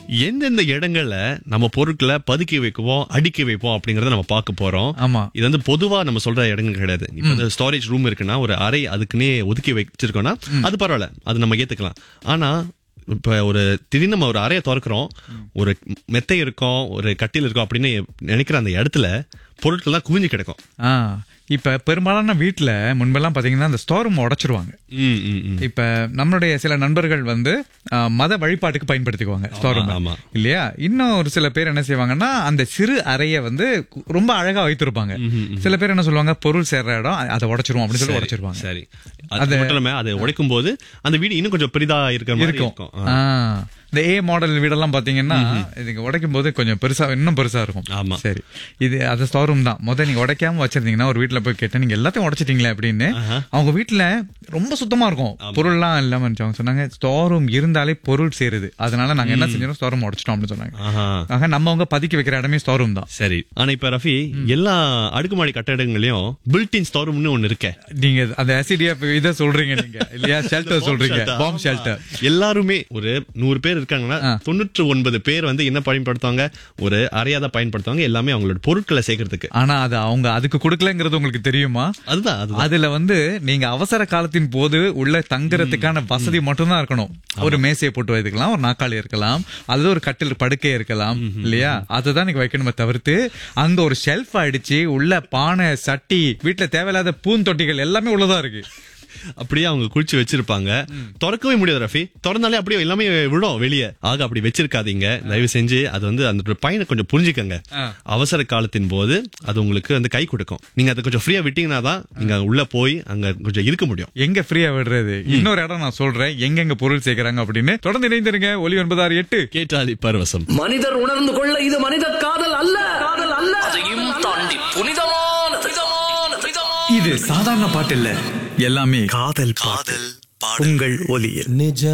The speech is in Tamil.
எந்தெந்த இடங்கள்ல நம்ம பொருட்களை பதுக்கி வைக்குவோம் அடுக்கி வைப்போம் அப்படிங்கறத நம்ம பார்க்க போறோம் ஆமா இது வந்து பொதுவா நம்ம சொல்ற இடங்கள் கிடையாது இப்ப வந்து ஸ்டோரேஜ் ரூம் இருக்குன்னா ஒரு அறை அதுக்குன்னே ஒதுக்கி வச்சிருக்கோம்னா அது பரவாயில்ல அது நம்ம ஏத்துக்கலாம் ஆனா இப்ப ஒரு திடீர்னு நம்ம ஒரு அறையை திறக்கிறோம் ஒரு மெத்தை இருக்கும் ஒரு கட்டில் இருக்கும் அப்படின்னு நினைக்கிற அந்த இடத்துல பொருட்கள்லாம் குவிஞ்சு கிடக்கும் ஆ இப்ப பெரும்பாலான வீட்ல முன்பெல்லாம் பாத்தீங்கன்னா அந்த ஸ்டோர் ரூம் உடைச்சிருவாங்க ம், ம், ம். இப்ப நம்மளுடைய சில நண்பர்கள் வந்து ஆ, மத வழிபாட்டுக்கு பயன்படுத்திக்குவாங்க ஸ்டோர் ரூம் ஆமா. இல்லையா இன்னும் ஒரு சில பேர் என்ன செய்வாங்கன்னா அந்த சிறு அறைய வந்து கு- ரொம்ப அழகா வைத்திருப்பாங்க சில பேர் என்ன சொல்லுவாங்க பொருள் சேர்ற இடம் அ- அதை உடைச்சிருவோம் அப்படின்னு சொல்லி உடைச்சிருவாங்க சரி அது மட்டும் இல்லாம அதை உடைக்கும் போது அந்த வீடு இன்னும் கொஞ்சம் பெரிதா இருக்கிற மாதிரி இருக்கும் இருக்கும் ஆ. ஆ. இந்த ஏ மாடல் வீடெல்லாம் பாத்தீங்கன்னா இதுங்க உடைக்கும் போது கொஞ்சம் பெருசா இன்னும் பெருசா இருக்கும் ஆமா. சரி இது அது ஸ்டோர் ரூம் தான் முத நீங்க உடைக்காம வச்சிருந்தீங்கன்னா ஒரு வீட்ல போய் கேட்டேன் நீங்க எல்லாத்தையும் உடைச்சிட்டீங்களே அப்படின்னு அவங்க வீட்ல ரொம்ப சுத்தமா இருக்கும் பொருள்லாம் இல்லாம இருந்துச்சு. அவங்க சொன்னாங்க ஸ்டோர் ரூம் இருந்தாலே பொருள் சேருது அதனால நாங்க என்ன செஞ்சோம் ஸ்டோர் ரூம் உடைச்சிட்டோம் அப்படின்னு சொன்னாங்க ஆஹா. ஆக நம்ம அவங்க பதுக்கி வைக்கிற இடமே ஸ்டோர் ரூம் தான் சரி ஆனா இப்ப ரஃபி எல்லா அடுக்குமாடி கட்டடங்களையும் பில்டின் ஸ்டோர் ரூம்னு ஒண்ணு இருக்கே நீங்க அந்த எஸ்டிஎஃப் இதை சொல்றீங்க நீங்க இல்லையா ஷெல்டர் சொல்றீங்க பாம் ஷெல்டர் எல்லாருமே ஒரு நூறு பேர் இருக்காங்கன்னா தொண்ணூற்று ஒன்பது பேர் வந்து என்ன பயன்படுத்துவாங்க ஒரு அறையாத பயன்படுத்துவாங்க எல்லாமே அவங்களோட பொருட்களை சேர்க்கறதுக்கு ஆனா அது அவங்க அதுக்கு கொடுக்கலங்கிறது உங்களுக்கு தெரியுமா அதுதான் அதுதான் அதுல வந்து நீங்க அவசர காலத்தின் போது உள்ள தங்குறதுக்கான வசதி மட்டும்தான் இருக்கணும் ஒரு மேசையை போட்டு வைக்கலாம் ஒரு நாக்காளி இருக்கலாம் அல்லது ஒரு கட்டில் படுக்கை இருக்கலாம் இல்லையா அதுதான் நீங்க வைக்கணுமே தவிர்த்து அங்க ஒரு ஷெல்ஃப் அடிச்சு உள்ள பானை சட்டி வீட்டுல தேவையில்லாத பூந்தொட்டிகள் எல்லாமே உள்ளதா இருக்கு அப்படியே அவங்க குளிச்சு வச்சிருப்பாங்க திறக்கவே முடியாது ரஃபி திறந்தாலே அப்படியே எல்லாமே விடும் வெளியே ஆக அப்படி வச்சிருக்காதீங்க தயவு செஞ்சு அது வந்து அந்த பையனை கொஞ்சம் புரிஞ்சுக்கங்க அவசர காலத்தின் போது அது உங்களுக்கு வந்து கை கொடுக்கும் நீங்க அதை கொஞ்சம் ஃப்ரீயா விட்டீங்கன்னா தான் நீங்க உள்ள போய் அங்க கொஞ்சம் இருக்க முடியும் எங்க ஃப்ரீயா விடுறது இன்னொரு இடம் நான் சொல்றேன் எங்கெங்க பொருள் சேர்க்கறாங்க அப்படின்னு தொடர்ந்து இணைந்திருங்க ஒலி ஒன்பதாறு எட்டு கேட்டாலி பரவசம் மனிதர் உணர்ந்து கொள்ள இது மனித காதல் அல்ல காதல் அல்ல அதையும் தாண்டி புனிதமான புனிதமான புனிதமான இது சாதாரண பாட்டு இல்ல எல்லாமே காதல் பாட்டு உங்கள் ஒலியில் நிஜ